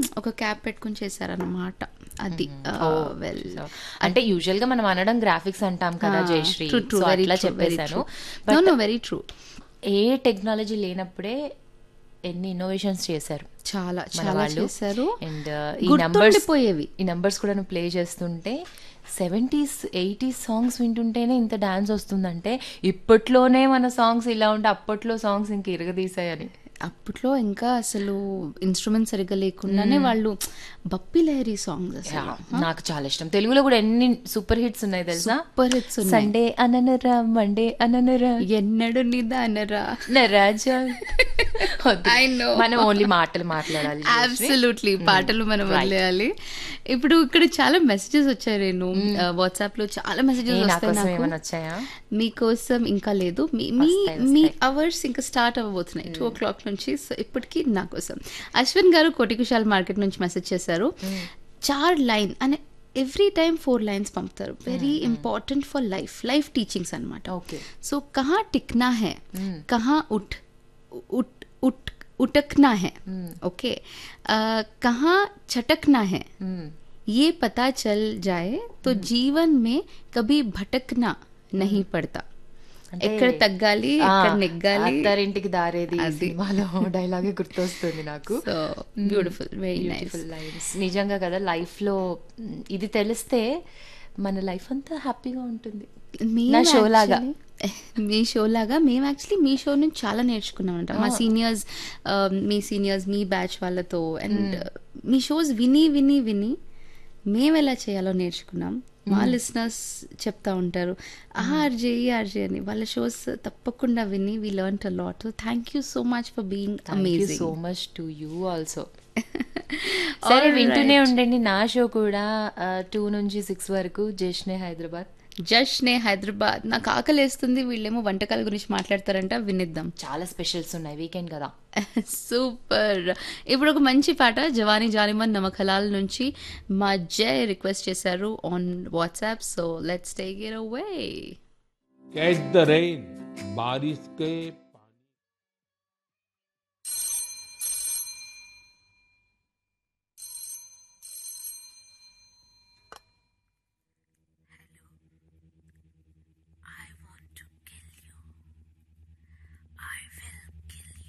ఒక క్యాప్ పెట్టుకుని చేశారన్నమాట అది వెల్ So, అంటే యూజువల్ గా మనం అనడం గ్రాఫిక్స్ అంటాం కదా Jayasri true true So, very అట్లా ట్రూ వెరీ చెప్పేశాను true no no very true ఏ టెక్నాలజీ లేనప్పుడే ఎన్ని ఇన్నోవేషన్స్ చేశారు చాలా మన చాలా వాళ్ళు చేశారు అండ్ ఈ నంబర్స్ గుర్తుండిపోయేవి ఈ నంబర్స్ కూడా నువ్వు ప్లే చేస్తుంటే సెవెంటీస్ ఎయిటీస్ సాంగ్స్ వింటుంటేనే ఇంత డాన్స్ వస్తుందంటే ఇప్పట్లోనే మన సాంగ్స్ ఇలా ఉంటే అప్పట్లో సాంగ్స్ ఇంక ఇరగదీసాయని అప్పట్లో ఇంకా అసలు ఇన్స్ట్రుమెంట్ సరిగ్గా లేకుండానే వాళ్ళు బప్పి లహరి సాంగ్స్ అసలు నాకు చాలా ఇష్టం తెలుగులో కూడా ఎన్ని సూపర్ హిట్స్ ఉన్నాయి తెలుసా సూపర్ హిట్స్ ఉన్నాయి సండే అననరా మండే అననరా ఎన్నడు నిదానరా నరాజా వద్దు. I know. మనం ఓన్లీ మాటలు మాట్లాడాలి అబ్సల్యూట్లీ పాటలు మనం వదిలేయాలి ఇప్పుడు ఇక్కడ చాలా మెసేజెస్ వచ్చాయి నేను వాట్సాప్ లో చాలా మెసేజెస్ ఏ, నా వస్తాయి కోసం నాకు ఏమైనా వచ్చాయా మీకోసం ఇంకా లేదు మీ మీ వస్తాయి, మీ అవర్స్ ఇంకా స్టార్ట్ అవ్వబోతున్నాయి టూ ఓ క్లాక్ నుంచి సో ఇప్పటికీ నా కోసం అశ్విన్ గారు కోటికుశాల్ మార్కెట్ నుంచి మెసేజ్ చేశారు చార్ లైన్ అనే ఎవ్రీ టైం ఫోర్ లైన్స్ పంపుతారు very important for life life teachings అనమాట ఓకే सो कहाँ टिकना है कहाँ उठ उठ उठ उटकना है ओके अ, कहाँ छटकना है ये पता चल जाए तो जीवन में कभी भटकना नहीं पड़ता ఎక్కడ తగ్గాలి ఎక్కడ నెగ్గాలి అత్తారింటికి దారేది ఈ సినిమాలో డైలాగే గుర్తొస్తుంది నాకు so beautiful very nice beautiful lines నిజంగా కదా లైఫ్ లో మ్, ఇది తెలిస్తే మన లైఫ్ అంతా హ్యాపీగా ఉంటుంది నా షో లాగా. మీ షో లాగా మేము యాక్చువల్లీ మీ షో నుంచి చాలా నేర్చుకున్నాం అంట మా సీనియర్స్ మీ సీనియర్స్ మీ బ్యాచ్ వాళ్ళతో అండ్ మీ షోస్ విని విని విని మేము ఎలా చేయాలో నేర్చుకున్నాం మా లిసనర్స్ చెప్తా ఉంటారు ఆర్జే ఆర్జే అని వాళ్ళ షోస్ తప్పకుండా విని we learn a lot so thank you so much for being thank you amazing so much to you also సరే వింటూనే ఉండండి నా షో కూడా టూ నుంచి సిక్స్ వరకు జేష్నే హైదరాబాద్ జష్నే హైదరాబాద్ నాకు ఆకలేస్తుంది వీళ్ళేమో వంటకాల గురించి మాట్లాడతారంట వినిద్దాం చాలా స్పెషల్స్ ఉన్నాయి వీకెండ్ కదా సూపర్ ఇప్పుడు ఒక మంచి పాట జవానీ జానిమన్ నమక్ హలాల్ నుంచి మా జయ్ రిక్వెస్ట్ చేశారు on WhatsApp so let's take it away catch the rain बारिश के